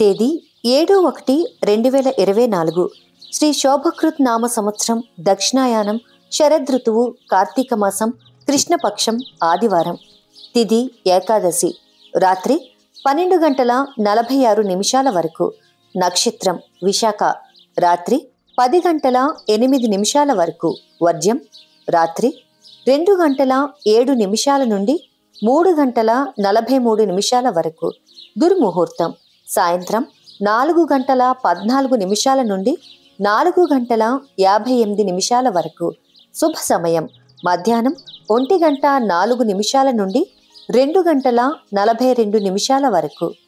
తేదీ ఏడు ఒకటి రెండు వేల ఇరవై నాలుగు శ్రీ శోభకృత్ నామ సంవత్సరం దక్షిణాయానం శరదృతువు కార్తీక మాసం కృష్ణపక్షం ఆదివారం తిథి ఏకాదశి రాత్రి పన్నెండు గంటల నలభై ఆరు నిమిషాల వరకు నక్షత్రం విశాఖ రాత్రి పది గంటల ఎనిమిది నిమిషాల వరకు వర్జ్యం రాత్రి రెండు గంటల ఏడు నిమిషాల నుండి మూడు గంటల నలభై మూడు నిమిషాల వరకు దుర్ముహూర్తం సాయంత్రం నాలుగు గంటల పద్నాలుగు నిమిషాల నుండి నాలుగు గంటల యాభై ఎనిమిది నిమిషాల వరకు శుభ సమయం మధ్యాహ్నం ఒంటి గంట నాలుగు నిమిషాల నుండి రెండు గంటల నలభై రెండు నిమిషాల వరకు